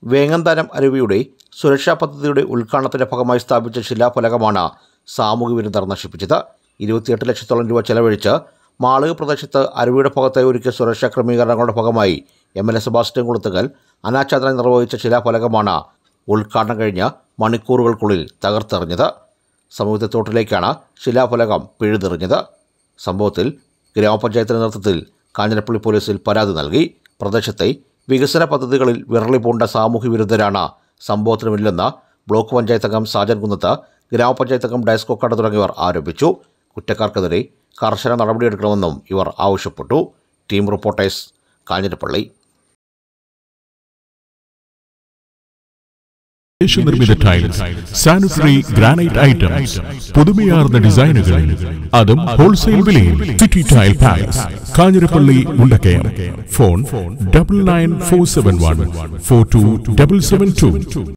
വേങ്ങന്താനം അരുവിയുടെ സുരക്ഷാ പദ്ധതിയുടെ ഉദ്ഘാടനത്തിന്റെ ഭാഗമായി സ്ഥാപിച്ച ശിലാഫലകമാണ് സാമൂഹ്യ വിരുദ്ധർ നശിപ്പിച്ചത് ഇരുപത്തിയെട്ട് ലക്ഷത്തോളം രൂപ ചെലവഴിച്ച് മാളുക പ്രദേശത്ത് അരുവിയുടെ ഭാഗത്തായി ഒരുക്കിയ സുരക്ഷാ ക്രമീകരണങ്ങളുടെ ഭാഗമായി M L A Sebastian Kulathunkal അനാച്ഛാദനം നിർവഹിച്ച ശിലാഫലകമാണ് ഉദ്ഘാടനം കഴിഞ്ഞ് മണിക്കൂറുകൾക്കുള്ളിൽ തകർത്തെറിഞ്ഞത് സമീപത്തെ തോട്ടിലേക്കാണ് ശിലാഫലകം പിഴുതെറിഞ്ഞത് സംഭവത്തിൽ ഗ്രാമപഞ്ചായത്തിന്റെ നേതൃത്വത്തിൽ കാഞ്ഞിരപ്പള്ളി പോലീസിൽ പരാതി നൽകി പ്രദേശത്തെ വികസന പദ്ധതികളിൽ വിരളി പൂണ്ട സാമൂഹ്യ വിരുദ്ധരാണ് സംഭവത്തിന് പിന്നിലെന്ന് ബ്ലോക്ക് പഞ്ചായത്ത് അംഗം സാജൻ കുന്നത്ത് ഗ്രാമപഞ്ചായത്ത് അംഗം ഡയസ്കോ കട തുടങ്ങിയവർ ആരോപിച്ചു കുറ്റക്കാർക്കെതിരെ കർശന നടപടിയെടുക്കണമെന്നും ഇവർ ആവശ്യപ്പെട്ടു ടീം റിപ്പോർട്ടേഴ്സ് കാഞ്ഞിരപ്പള്ളി ദേശനിർമ്മിത ടൈൽസ് സാനിറ്ററി ഗ്രാനൈറ്റ് ഐറ്റംസ് പുതുമയാർന്ന ഡിസൈനുകളിൽ അതും ഹോൾസെയിൽ വിലയിൽ city tile palace Kanjirappally Mundakayam phone double nine four seven one four two double seven to